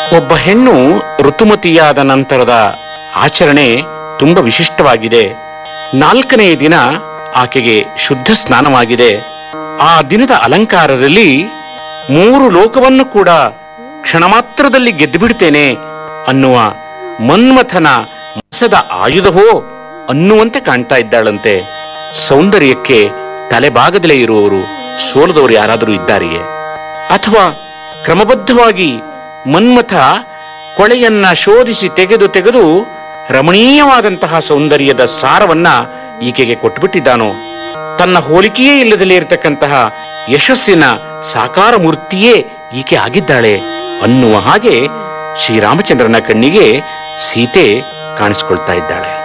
ಒಬ್ಬ ಹೆಣ್ಣು ಋತುಮತಿಯಾದ ನಂತರದ ಆಚರಣೆ ತುಂಬಾ ವಿಶಿಷ್ಟವಾಗಿದೆ ನಾಲ್ಕನೆಯ ದಿನ ಆಕೆಗೆ ಶುದ್ಧ ಸ್ನಾನವಾಗಿದೆ ಆ ದಿನದ ಅಲಂಕಾರದಲ್ಲಿ ಮೂರು ಲೋಕವನ್ನು ಕೂಡ ಕ್ಷಣ ಮಾತ್ರದಲ್ಲಿ ಗೆದ್ದು ಬಿಡ್ತೇನೆ ಅನ್ನುವ ಮನ್ಮಥನ ಮಸದ ಆಯುಧವೋ ಅನ್ನುವಂತೆ ಕಾಣ್ತಾ ಇದ್ದಾಳಂತೆ ಸೌಂದರ್ಯಕ್ಕೆ ತಲೆಭಾಗದಲ್ಲೇ ಇರುವವರು ಸೋಲದವರು ಯಾರಾದರೂ ಇದ್ದಾರೆಯೇ ಅಥವಾ ಕ್ರಮಬದ್ಧವಾಗಿ ಮನ್ಮಥ ಕೊಳೆಯನ್ನ ಶೋಧಿಸಿ ತೆಗೆದು ತೆಗೆದು ರಮಣೀಯವಾದಂತಹ ಸೌಂದರ್ಯದ ಸಾರವನ್ನ ಈಕೆಗೆ ಕೊಟ್ಟುಬಿಟ್ಟಿದ್ದಾನೋ ತನ್ನ ಹೋಲಿಕೆಯೇ ಇಲ್ಲದಲೇ ಇರತಕ್ಕಂತಹ ಯಶಸ್ಸಿನ ಸಾಕಾರ ಮೂರ್ತಿಯೇ ಈಕೆ ಆಗಿದ್ದಾಳೆ ಅನ್ನುವ ಹಾಗೆ ಶ್ರೀರಾಮಚಂದ್ರನ ಕಣ್ಣಿಗೆ ಸೀತೆ ಕಾಣಿಸ್ಕೊಳ್ತಾ ಇದ್ದಾಳೆ